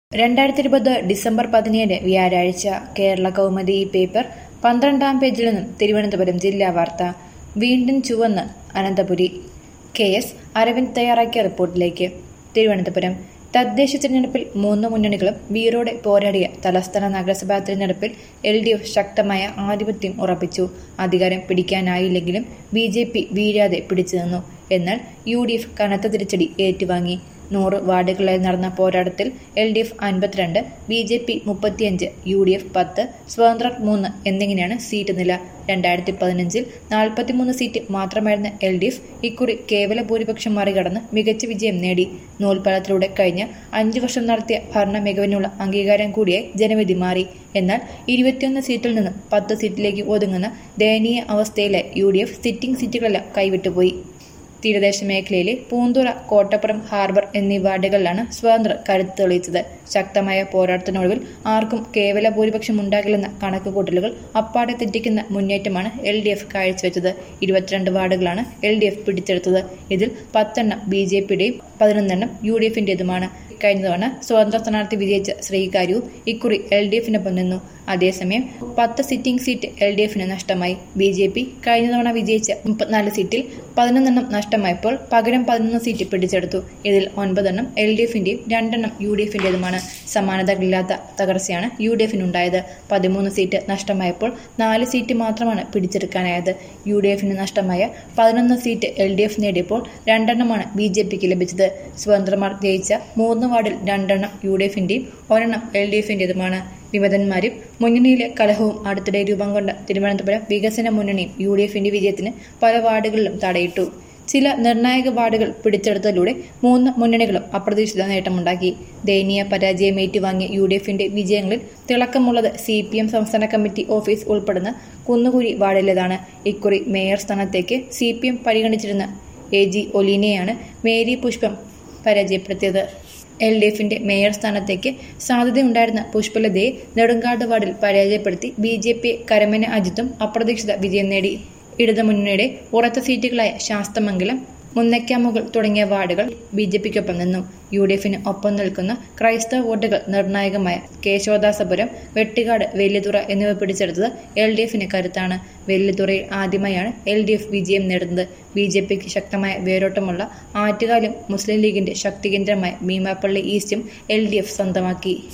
രണ്ടായിരത്തി ഇരുപത് ഡിസംബർ പതിനേഴ് വ്യാഴാഴ്ച കേരള കൗമുദി ഈ പേപ്പർ പന്ത്രണ്ടാം പേജിൽ നിന്നും തിരുവനന്തപുരം ജില്ലാ വാർത്ത വീണ്ടും ചുവന്ന് അനന്തപുരി കെ എസ് അരവിന്ദ് തയ്യാറാക്കിയ റിപ്പോർട്ടിലേക്ക് തിരുവനന്തപുരം തദ്ദേശ തിരഞ്ഞെടുപ്പിൽ മൂന്ന് മുന്നണികളും വീറോടെ പോരാടിയ തലസ്ഥാന നഗരസഭാ തിരഞ്ഞെടുപ്പിൽ എൽ ഡി എഫ് ശക്തമായ ആധിപത്യം ഉറപ്പിച്ചു അധികാരം പിടിക്കാനായില്ലെങ്കിലും ബി ജെ പി വീഴാതെ പിടിച്ചു നിന്നു എന്നാൽ യു ഡി എഫ് കനത്ത തിരിച്ചടി ഏറ്റുവാങ്ങി നൂറ് വാർഡുകളിലായി നടന്ന പോരാട്ടത്തിൽ എൽ ഡി എഫ് അൻപത്തിരണ്ട് ബി ജെ പി മുപ്പത്തിയഞ്ച് യു ഡി എഫ് പത്ത് സ്വതന്ത്രർ മൂന്ന് എന്നിങ്ങനെയാണ് സീറ്റ് നില രണ്ടായിരത്തി പതിനഞ്ചിൽ നാൽപ്പത്തിമൂന്ന് സീറ്റ് മാത്രമായിരുന്ന എൽ ഡി എഫ് ഇക്കുറി കേവല ഭൂരിപക്ഷം മറികടന്ന് മികച്ച വിജയം നേടി നൂൽപാലത്തിലൂടെ കഴിഞ്ഞ അഞ്ചു വർഷം നടത്തിയ ഭരണ മികവിനുള്ള അംഗീകാരം കൂടിയായി ജനവിധി മാറി എന്നാൽ ഇരുപത്തിയൊന്ന് സീറ്റിൽ നിന്നും പത്ത് സീറ്റിലേക്ക് ഒതുങ്ങുന്ന ദയനീയ അവസ്ഥയിലെ യു ഡി എഫ് സിറ്റിംഗ് സീറ്റുകളെല്ലാം കൈവിട്ടുപോയി തീരദേശ മേഖലയിലെ പൂന്തുറ കോട്ടപ്പുറം ഹാർബർ എന്നീ വാർഡുകളിലാണ് സ്വതന്ത്ര കരുത്ത് തെളിയിച്ചത് ശക്തമായ പോരാട്ടത്തിനൊടുവിൽ ആർക്കും കേവല ഭൂരിപക്ഷം ഉണ്ടാകില്ലെന്ന കണക്കുകൂട്ടലുകൾ അപ്പാടെ തെറ്റിക്കുന്ന മുന്നേറ്റമാണ് എൽ ഡി എഫ് കാഴ്ചവെച്ചത് ഇരുപത്തിരണ്ട് വാർഡുകളാണ് എൽ ഡി എഫ് പിടിച്ചെടുത്തത് ഇതിൽ പത്തെണ്ണം ബി ജെ പിയുടെയും പതിനൊന്നെണ്ണം യു ഡി എഫിന്റേതുമാണ് കഴിഞ്ഞ തവണ സ്വതന്ത്ര സ്ഥാനാർത്ഥി വിജയിച്ച ശ്രീകാര്യു ഇക്കുറി എൽ ഡി എഫിനൊപ്പം നിന്നു അതേസമയം പത്ത് സിറ്റിംഗ് സീറ്റ് എൽ ഡി എഫിന് നഷ്ടമായി ബി ജെ പി കഴിഞ്ഞ തവണ വിജയിച്ച മുപ്പത്തിനാല് സീറ്റിൽ പതിനൊന്നെണ്ണം നഷ്ടമായപ്പോൾ പകരം പതിനൊന്ന് സീറ്റ് പിടിച്ചെടുത്തു ഇതിൽ ഒൻപതെണ്ണം എൽ ഡി എഫിന്റെയും രണ്ടെണ്ണം യു ഡി എഫിന്റേതുമാണ് സമാനതകളില്ലാത്ത തകർച്ചയാണ് യു ഡി എഫിനുണ്ടായത് പതിമൂന്ന് സീറ്റ് നഷ്ടമായപ്പോൾ നാല് സീറ്റ് മാത്രമാണ് പിടിച്ചെടുക്കാനായത് യു ഡി എഫിന് നഷ്ടമായ പതിനൊന്ന് സീറ്റ് എൽ ഡി എഫ് നേടിയപ്പോൾ രണ്ടെണ്ണമാണ് ബി ജെ പിക്ക് ലഭിച്ചത് സ്വതന്ത്രമാർ ജയിച്ച മൂന്ന് വാർഡിൽ രണ്ടെണ്ണം യു ഡി എഫിന്റെയും ഒരെണ്ണം എൽ ഡി എഫിന്റേതുമാണ് വിമതന്മാരും മുന്നണിയിലെ കലഹവും അടുത്തിടെ രൂപം കൊണ്ട തിരുവനന്തപുരം വികസന മുന്നണിയും യു ഡി എഫിന്റെ വിജയത്തിന് പല വാർഡുകളിലും തടയിട്ടു ചില നിർണായക വാർഡുകൾ പിടിച്ചെടുത്തതിലൂടെ മൂന്ന് മുന്നണികളും അപ്രതീക്ഷിത നേട്ടമുണ്ടാക്കി ദയനീയ പരാജയം ഏറ്റുവാങ്ങിയ യു ഡി എഫിന്റെ വിജയങ്ങളിൽ തിളക്കമുള്ളത് സി പി എം സംസ്ഥാന കമ്മിറ്റി ഓഫീസ് ഉൾപ്പെടുന്ന കുന്നുകുഴി വാർഡിലേതാണ് ഇക്കുറി മേയർ സ്ഥാനത്തേക്ക് സി പി എം പരിഗണിച്ചിരുന്ന എ ജി ഒലീനയാണ് മേരി പുഷ്പം പരാജയപ്പെടുത്തിയത് എൽ ഡി എഫിന്റെ മേയർ സ്ഥാനത്തേക്ക് സാധ്യതയുണ്ടായിരുന്ന പുഷ്പലതയെ നെടുങ്കാട് വാർഡിൽ പരാജയപ്പെടുത്തി ബി ജെ പി കരമന അജിത്തും അപ്രതീക്ഷിത വിജയം നേടി ഇടതുമുന്നണിയുടെ ഉറച്ച സീറ്റുകളായ ശാസ്തമംഗലം മുന്നയ്ക്കാമുകൾ തുടങ്ങിയ വാർഡുകൾ ബി ജെ പിക്കൊപ്പം നിന്നു യു ഡി എഫിന് ഒപ്പം നിൽക്കുന്ന ക്രൈസ്തവ വോട്ടുകൾ നിർണായകമായ കേശവദാസപുരം വെട്ടിക്കാട് വെല്ലുതുറ എന്നിവ പിടിച്ചെടുത്തത് എൽ ഡി എഫിന് കരുത്താണ് വെല്ലുതുറയിൽ ആദ്യമായാണ് എൽ ഡി എഫ് വിജയം നേടുന്നത് ബി ജെ പിക്ക് ശക്തമായ വേരോട്ടമുള്ള ആറ്റുകാലും മുസ്ലിം ലീഗിന്റെ ശക്തികേന്ദ്രമായ ഭീമാപ്പള്ളി ഈസ്റ്റും എൽ ഡി എഫ് സ്വന്തമാക്കി